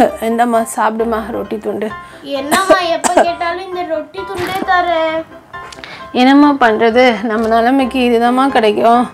இந்தம்மா சாப்பிடுமா ரொட்டி துண்டு என்னம்மா எப்ப கேட்டாலும் இந்த ரொட்டி துண்டே தர என்னம்மா பண்ணுறது நம்ம நிலைமைக்கு இதுதாம்மா கிடைக்கும்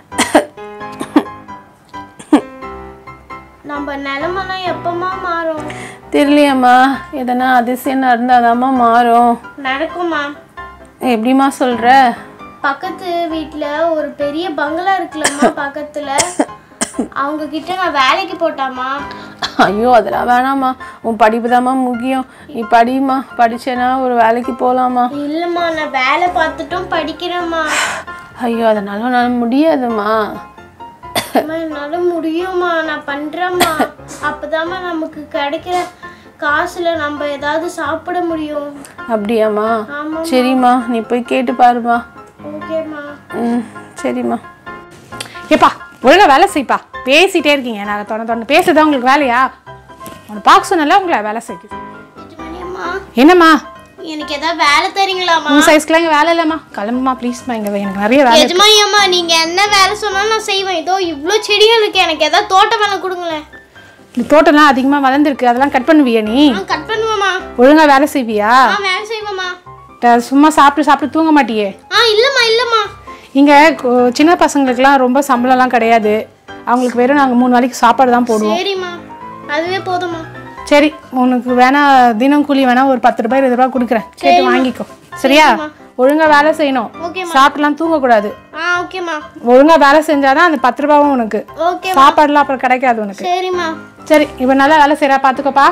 நம்ம நிலமெல்லாம் எப்பமா மாறும் தெரியலையம்மா எதனா அதிசயம் நடந்தாதாம்மா மாறும் நடக்குமா எப்படிம்மா சொல்கிற பக்கத்து வீட்ல ஒரு பெரிய பங்களா இருக்குல்லம்மா பக்கத்துல அவங்க கிட்ட நான் வேலைக்கு போட்டாமா ஐயோ அதெல்லாம் வேணாம்மா உன் படிப்பு தாம்மா முக்கியம் நீ படிம்மா படிச்சேன்னா ஒரு வேலைக்கு போகலாமா இல்லம்மா நான் வேலை பார்த்துட்டும் படிக்கிறேம்மா ஐயோ அதனால நான் முடியாதும்மா அம்மா, என்னால முடியுமா நான் பண்றேம்மா அப்பதாம்மா நமக்கு கிடைக்கிற காசுல நம்ம ஏதாவது சாப்பிட முடியும் அப்படியாம்மா ஆமா சரிம்மா நீ போய் கேட்டு பாருமா ஓகேம்மா ம் சரிம்மா ஏப்பா ஒழுங்கா வேலை செய்ப்பா பேசிட்டே இருக்கீங்க நான் தொட தொட பேசுறதா உங்களுக்கு வேலையா உன்னை பார்க்க சொன்னல உங்களை வேலை செய்யுது எஜமானியம்மா என்னம்மா எனக்கு ஏதாவது வேலை தரீங்களாம்மா உன் சைஸ்க்குலாம் இங்கே வேலை இல்லைம்மா கிளம்புமா ப்ளீஸ்மா இங்கே எனக்கு நிறைய வேலை இருக்கு. எஜமானியம்மா நீங்க என்ன வேலை சொன்னாலும் நான் செய்வேன் இதோ இவ்ளோ செடிகள் இருக்கு எனக்கு ஏதாவது தோட்ட வேலை கொடுங்களேன் இந்த தோட்டம்லாம் அதிகமாக வளர்ந்துருக்கு அதெல்லாம் கட் பண்ணுவியா நீ நான் கட் பண்ணுவேம்மா ஒழுங்கா வேலை செய்வியா நான் வேலை செய்வேம்மா ட- சும்மா சாப்பிட்டு சாப்பிட்டு தூங்க மாட்டியே ஆ இல்லம்மா இல்லம்மா இங்கே சின்ன பசங்களுக்குலாம் ரொம்ப சம்பளம்லாம் கிடையாது அவங்களுக்கு வெறும் நாங்கள் மூணு வேளைக்கு சாப்பாடு தான் போடுவோம் சரிம்மா அதுவே போதும்மா சரி உனக்கு வேணா தினம் கூலி வேணா ஒரு பத்து ரூபாய் இருபது ரூபாய் கொடுக்குறேன் கேட்டு வாங்கிக்கோ சரியா ஒழுங்கா வேலை செய்யணும் ஓகேம்மா. சாப்பிட்டுலாம் தூங்கக்கூடாது ஆ ஓகேம்மா ஒழுங்கா வேலை செஞ்சாதான் அந்த பத்து ரூபாவும் உனக்கு ஓகே சாப்பாடுலாம் அப்புறம் கிடைக்காது உனக்கு சரிம்மா சரி இப்போ நல்லா வேலை செய்யறா பார்த்துக்கோப்பா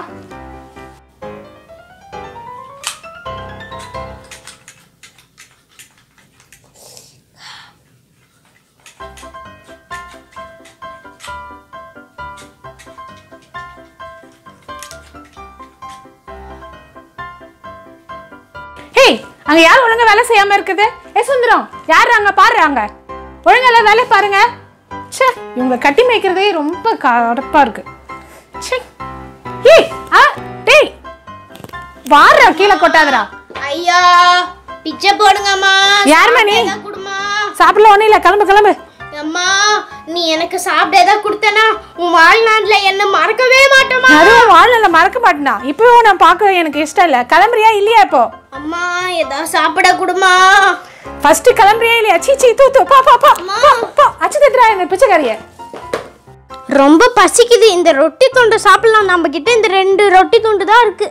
ஹேய் அங்க யார் ஒழுங்கா வேலை செய்யாம இருக்குது ஏ சுந்தரம் யார் அங்க பாரு அங்க ஒழுங்கா எல்லாம் வேலை பாருங்க ச்சே இவங்க கட்டி மேய்க்கிறதே ரொம்ப கடுப்பா இருக்கு ச்சே ஏய் ஆ டேய் வாடுறா கீழே கொட்டாதடா ஐயா பிச்சை போடுங்கம்மா யாரும்மா நீ? ஏதாவது குடுமா சாப்பிடல ஒண்ணும் இல்ல கிளம்பு கிளம்பு அம்மா நீ எனக்கு சாப்பிட ஏதாவது கொடுத்தனா உன் வாழ்நாட்டுல என்ன மறக்கவே மாட்டோமா அதுவும் வாழ்நில மறக்க மாட்டேனா இப்பவும் நான் பார்க்க எனக்கு இஷ்டம் இல்ல கிளம்புறியா இல்லையா இப்போ அம்மா ஏதாவது சாப்பிட குடுமா ஃபர்ஸ்ட் கிளம்புறியா இல்லையா சீ சீ தூ தூ பா பா பா போ, போ அச்சு தத்துறா இந்த பிச்சைக்காரிய ரொம்ப பசிக்குது இந்த ரொட்டி துண்டு சாப்பிடலாம் நம்ம கிட்ட இந்த ரெண்டு ரொட்டி துண்டு தான் இருக்கு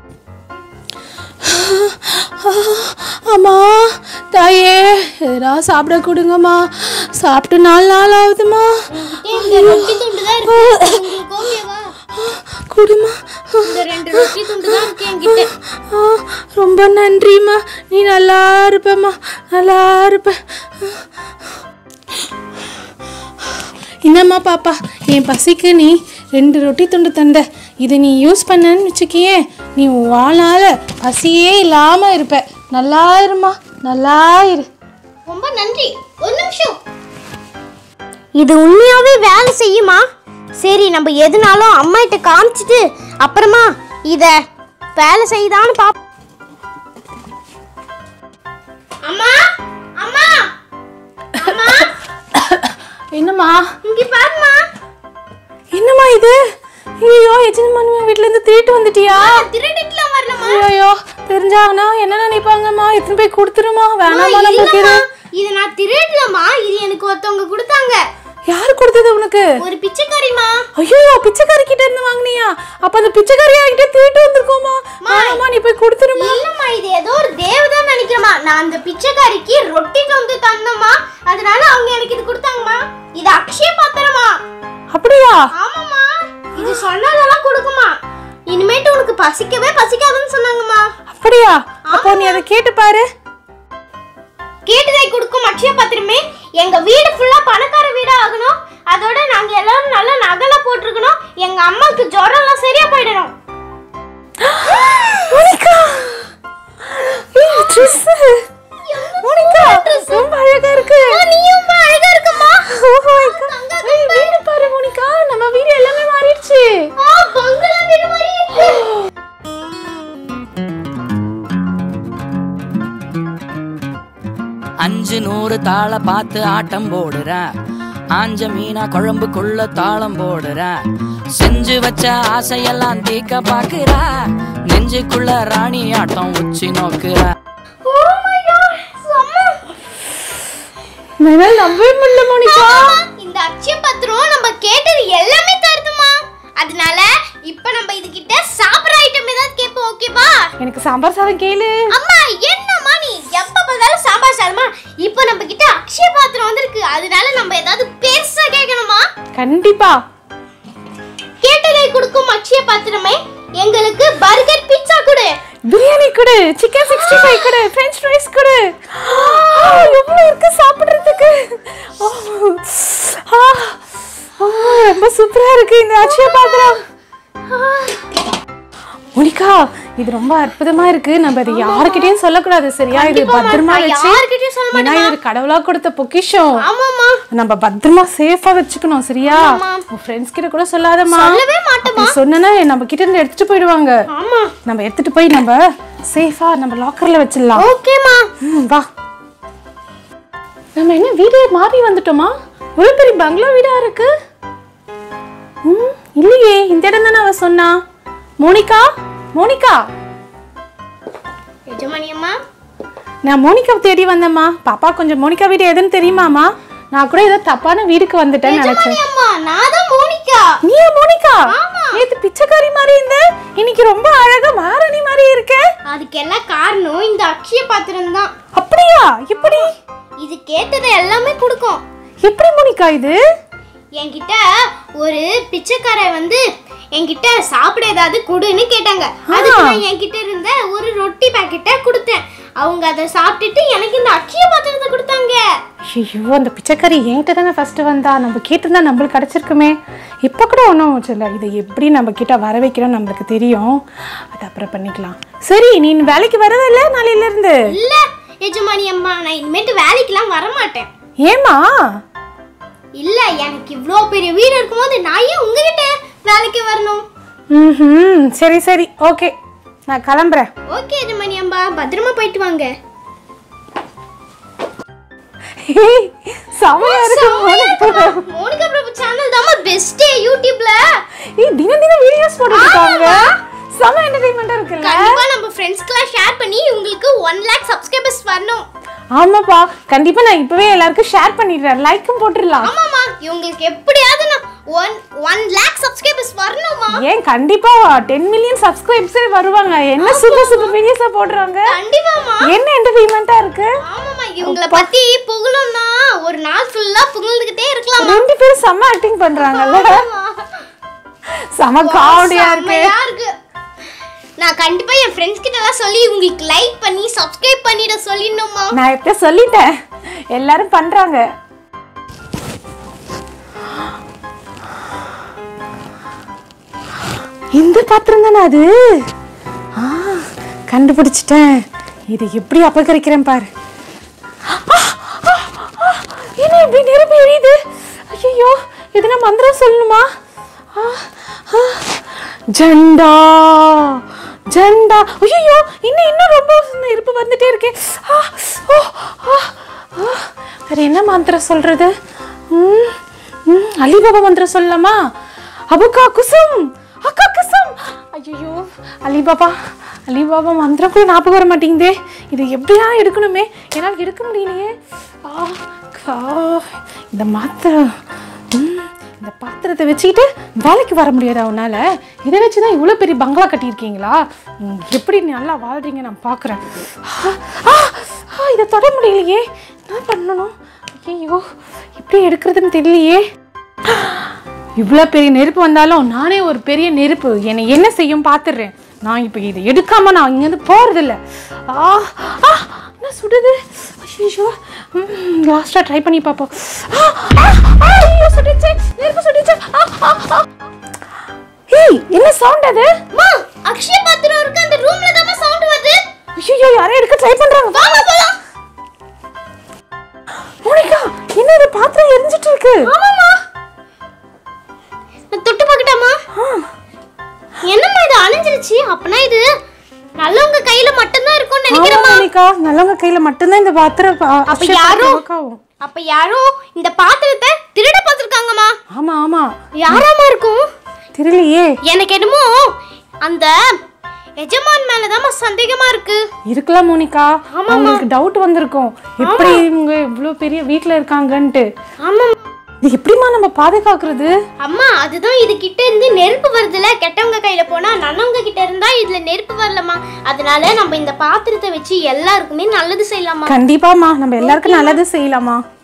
அம்மா தாயே எதனா சாப்பிட கொடுங்கம்மா சாப்பிட்டு நாலு நாள் ஆகுதுமா இந்த ரொட்டி துண்டு தான் இருக்கு உங்களுக்கு ஓகேவா கொடுமா இந்த ரெண்டு ரொட்டி துண்டு தான் இருக்கு என்கிட்ட ஆ, ரொம்ப நன்றிம்மா நீ நல்லா இருப்பம்மா நல்லா இருப்ப என்னம்மா பாப்பா என் பசிக்கு நீ ரெண்டு ரொட்டி துண்டு தந்த இதை நீ யூஸ் பண்ணன்னு வச்சுக்கியே நீ உன் வாழ்நாள் பசியே இல்லாமல் இருப்ப நல்லா இருமா நல்லா இரு ரொம்ப நன்றி ஒரு நிமிஷம் இது உண்மையாவே வேலை செய்யுமா சரி நம்ம எதுனாலும் அம்மா கிட்ட காமிச்சிட்டு அப்புறமா இத வேலை செய்யுதான்னு பாப் அம்மா அம்மா அம்மா என்னம்மா இங்க பாருமா என்னம்மா இது ஐயோ எஜமானி வீட்ல இருந்து திருட்டு வந்துட்டியா திருடிட்டுலாம் வரலமா ஐயோ தெரிஞ்சாங்கன்னா என்ன நினைப்பாங்கம்மா எத்தனை போய் கொடுத்துருமா வேணாமா நமக்கு இது இது நான் திருடலமா இது எனக்கு ஒருத்தவங்க கொடுத்தாங்க யார் கொடுத்தது உனக்கு ஒரு பிச்சைக்காரிமா ஐயோ பிச்சைக்காரி கிட்ட இருந்து வாங்குனியா அப்ப அந்த பிச்சைக்காரி கிட்ட திருட்டு வந்திருக்கோமா ஆமா நீ போய் கொடுத்துருமா இல்லம்மா இது ஏதோ ஒரு தேவதான் நினைக்கிறமா நான் அந்த பிச்சைக்காரிக்கு ரொட்டி தொந்து தந்தம்மா அதனால அவங்க எனக்கு இது கொடுத்தாங்கம்மா இது அக்ஷய பாத்திரமா அப்படியா ஆமாம்மா இது சொன்னதெல்லாம் கொடுக்குமா இனிமேட்டு உனக்கு பசிக்கவே பசிக்காதுன்னு சொன்னாங்கம்மா அப்படியா அப்போ நீ அதை கேட்டு பாரு கேட்டதை கொடுக்கும் அக்ஷய பாத்திரமே எங்க வீடு ஃபுல்லா பணக்கார வீடா ஆகணும் அதோட நாங்க எல்லாரும் நல்ல நகலை போட்டிருக்கணும் எங்க அம்மாவுக்கு ஜுரம் எல்லாம் சரியா போயிடணும் மோனிகா ஏய் ட்ரெஸ் மோனிகா ரொம்ப அழகா இருக்கு நீயும் அழகா இருக்கம்மா Oh my God. ஏய், வீடு பாரு மோனிகா நம்ம வீடு எல்லாமே மாறிடுச்சு ஆ பங்களா வீடு மாதிரி இருக்கு. அஞ்சு நூறு தாள பார்த்து ஆட்டம் போடுறேன் ஆஞ்ச மீனா குழம்புக்குள்ள தாளம் போடுறேன் செஞ்சு வச்ச ஆசையெல்லாம் தீக்க பாக்குறா நெஞ்சுக்குள்ள ராணி ஆட்டம் உச்சி நோக்குறா என்னால் நம்பவே முடியல மோனிகா இந்த அக்ஷய பத்திரம் நம்ம கேட்டது எல்லாமே தருதுமா அதனால இப்ப நம்ம இது கிட்ட சாப்பிடுற ஐட்டம் ஏதாவது கேட்போம் ஓகேவா எனக்கு சாம்பார் சாதம் கேளு அம்மா என்னம்மா நீ எப்ப பார்த்தாலும் சாம்பார் சாதமா இப்போ நம்ம கிட்ட அக்ஷய பாத்திரம் வந்திருக்கு அதனால நம்ம ஏதாவது பெருசா கேட்கணுமா கண்டிப்பா கேட்டதை கொடுக்கும் அக்ஷய பாத்திரமே எங்களுக்கு பர்கர் பீட்சா கொடு பிரியாணி கொடு சிக்கன் சிக்ஸ்டி ஃபைவ் கொடு ஃப்ரெஞ்ச் ஃப்ரைஸ் கொடு ஆ, எவ்வளவு இருக்கு சாப்பிடுறதுக்கு ஆ, ஆ, ஆ, ரொம்ப சூப்பரா இருக்கு இந்த அக்ஷய பாத்திரம் மோனிகா இது ரொம்ப அற்புதமா இருக்கு நம்ம இது யாருக்கிட்டயும் சொல்லக்கூடாது சரியா இது கண்டிப்பா, பத்திரமா நான் வச்சு யார்கிட்டயும் சொல்ல ஏன்னா இது கடவுளா கொடுத்த பொக்கிஷம் ஆமாமா நம்ம பத்திரமா சேஃபா வச்சுக்கணும் சரியா உன் ஃப்ரெண்ட்ஸ் கிட்ட கூட சொல்லாதம்மா சொல்லவே மாட்டோமா அப்படி சொன்னா நம்ம கிட்ட இருந்து எடுத்துட்டு போயிடுவாங்க ஆமா நம்ம எடுத்துட்டு போய் நம்ம சேஃபா நம்ம லாக்கர்ல வச்சிடலாம் ஓகேமா ம், வா நம்ம என்ன வீடு மாறி வந்துட்டோமா ஒரு பெரிய பங்களா வீடா இருக்கு ம் இல்லையே இந்த இடம் தானே அவ சொன்னா மோனிகா மோனிகா எஜமானி அம்மா நான் மோனிகா தேடி வந்தேம்மா பாப்பா கொஞ்சம் மோனிகா வீடு எதுன்னு தெரியுமாமா நான் கூட ஏதோ தப்பான வீடுக்கு வந்துட்டேன்னு நினைச்சேன் எஜமானி அம்மா நான் தான் மோனிகா நீயா மோனிகா நேத்து பிச்சைக்காரி மாதிரி இருந்த இன்னைக்கு ரொம்ப அழகா மாரணி மாதிரி இருக்க அதுக்கெல்லாம் காரணம் இந்த அக்ஷய பாத்திரம் தான் அப்படியா எப்படி இது கேட்டதை எல்லாமே கொடுக்கும் எப்படி மோனிகா இது என்கிட்ட ஒரு பிச்சைக்காரை வந்து என்கிட்ட சாப்பிட ஏதாவது கொடுன்னு கேட்டாங்க அதுக்கு நான் என்கிட்ட இருந்த ஒரு ரொட்டி பாக்கெட்டை கொடுத்தேன் அவங்க அதை சாப்பிட்டுட்டு எனக்கு இந்த அக்ஷய பாத்திரத்தை கொடுத்தாங்க ஐயோ அந்த பிச்சைக்காரி என்கிட்ட தானே ஃபர்ஸ்ட் வந்தா நம்ம கேட்டிருந்தா நம்மளுக்கு கிடைச்சிருக்குமே இப்போ கூட ஒன்றும் இல்லை இதை எப்படி நம்ம கிட்ட வர வைக்கிறோம் நம்மளுக்கு தெரியும் அது அப்புறம் பண்ணிக்கலாம் சரி நீ வேலைக்கு வரவே இல்லை நாளையில இருந்து இல்ல எஜமானி அம்மா நான் இனிமேட்டு வேலைக்கெல்லாம் வர மாட்டேன் ஏமா இல்ல எனக்கு இவ்ளோ பெரிய வீடு இருக்கும்போது நான் ஏன் உங்ககிட்ட வேலைக்கு வரணும் ம் சரி சரி ஓகே நான் கிளம்புறேன் ஓகே எஜமானி அம்மா பத்திரமா போயிட்டு வாங்க ஏய், செமையா இருக்கு மோனிகா. மோனிகா பிரபு சேனல் தான் பெஸ்ட் யூடியூப்ல ஏய் தினம் தினம் வீடியோஸ் போட்டுருக்காங்க செம என்டர்டைன்மெண்டா இருக்குல்ல கண்டிப்பா நம்ம ஃப்ரெண்ட்ஸ்க்குலாம் ஷேர் பண்ணி உங்களுக்கு ஒன் லேக் சப்ஸ்கிரைபர்ஸ் வரணும் ஆமாப்பா கண்டிப்பா நான் இப்பவே எல்லாருக்கும் ஷேர் பண்ணிடுறேன் லைக்கும் போட்டுடலாம் ஆமாமா இவங்களுக்கு எப்படியாவது நான் ஒன் ஒன் லேக் சப்ஸ்கிரைபர்ஸ் வரணுமா ஏன் கண்டிப்பா டென் மில்லியன் சப்ஸ்கிரைப்ஸே வருவாங்க என்ன சூப்பர் சூப்பர் வீடியோஸா போடுறாங்க கண்டிப்பாமா என்ன என்டர்டைன்மெண்டா இருக்கு ஆமாமா இவங்கள பத்தி புகழணும்னா ஒரு நாள் ஃபுல்லா புகழ்ந்துகிட்டே இருக்கலாம் ரெண்டு பேரும் செம்ம ஆக்டிங் பண்றாங்கல்ல செம காமெடியா இருக்கு செம்மையா இருக்கு நான் கண்டிப்பா என் ஃப்ரெண்ட்ஸ் கிட்ட எல்லாம் சொல்லி உங்களுக்கு லைக் பண்ணி சப்ஸ்கிரைப் பண்ணிட சொல்லிடணுமா நான் எப்ப சொல்லிட்டேன் எல்லாரும் பண்றாங்க இந்த பாத்திரம் தானே அது ஆ கண்டுபிடிச்சிட்டேன் இது எப்படி அபகரிக்கிறேன் பாரு ஆ, ஆ, ஆ, என்ன இப்படி நெருப்பு எரியுது ஐயோ எதுனா மந்திரம் சொல்லணுமா ஆ, ஆ, ஜண்டா ஜண்டா ஐயோ இன்னும் இன்னும் ரொம்ப நெருப்பு வந்துட்டே இருக்கே ஆ, ஓ, ஆ, ஆ. வேற என்ன மந்திரம் சொல்றது ம், ம், அலிபாபா மந்திரம் சொல்லலாமா அபுக்கா குசும் அக்கா குசும் ஐயோ அலிபாபா அலிபாபா மந்திரம் கூட ஞாபகம் வர மாட்டேங்குதே இது எப்படியா எடுக்கணுமே என்னால் எடுக்க முடியலையே ஆ கா இந்த மாத்திரம் ம், இந்த பாத்திரத்தை வச்சுக்கிட்டு வேலைக்கு வர முடியாதா உன்னால இதை வச்சு தான் இவ்வளோ பெரிய பங்களா கட்டியிருக்கீங்களா ம், எப்படி நல்லா வாழ்றீங்க நான் பார்க்குறேன் இதை தொட முடியலையே என்ன பண்ணணும் ஐயோ எப்படி எடுக்கிறதுன்னு தெரியலையே இவ்வளோ பெரிய நெருப்பு வந்தாலும் நானே ஒரு பெரிய நெருப்பு என்னை என்ன செய்யும் பார்த்துடுறேன் நான் இப்போ இதை எடுக்காம நான் இங்கேருந்து போகிறதில்ல ஆ ஆ என்ன சுடுது ஐயோ லாஸ்ட்டாக ட்ரை பண்ணி பார்ப்போம் ஆ, ஆ, ஆ, ஐயோ சுட்டுச்சு நெருப்பு சுட்டுச்சு ஆ, ஆ, ஆ. ஏய் என்ன சவுண்ட் அது அம்மா அக்ஷய பாத்திரம் இருக்கு அந்த ரூம்ல தான் சவுண்ட் வருது ஐயோ யாரோ எடுக்க ட்ரை பண்றாங்க வாங்க போலாம் மோனிகா என்ன இது பாத்திரம் எரிஞ்சிட்டு இருக்கு ஆமாமா நான் தொட்டு பார்க்கட்டாமா என்னம்மா இது அணைஞ்சிருச்சு அப்பனா இது நல்லவங்க கையில மட்டும்தான் இருக்கும்னு ஆமா, நினைக்கிறேம்மா மோனிகா நல்லவங்க கையில மட்டும்தான் இந்த பாத்திரம் பா- அப்ப அக்ஷய யாரும் பாத்திரம் work ஆகும். அப்ப யாரும் இந்த பாத்திரத்தை திருட பார்த்திருக்காங்கம்மா ஆமா ஆமா யாராமா இருக்கும் தெரியலையே எனக்கு என்னமோ அந்த எஜமான் மேலதாம்மா சந்தேகமா இருக்கு இருக்கலாம் மோனிகா அவங்களுக்கு டவுட் வந்திருக்கும் எப்படி இவங்க இவ்வளோ பெரிய வீட்டில் இருக்காங்கன்ட்டு ஆமா இது எப்படிம்மா நம்ம பாதுகாக்கிறது அம்மா அதுதான் இது கிட்ட இருந்து நெருப்பு வருதுல கெட்டவங்க கையில போனா நல்லவங்க கிட்ட இருந்தா இதுல நெருப்பு வரலமா அதனால நம்ம இந்த பாத்திரத்தை வச்சு எல்லாருக்குமே நல்லது செய்யலாமா கண்டிப்பாம்மா நம்ம எல்லாருக்கும் நல்லது செய்யலாமா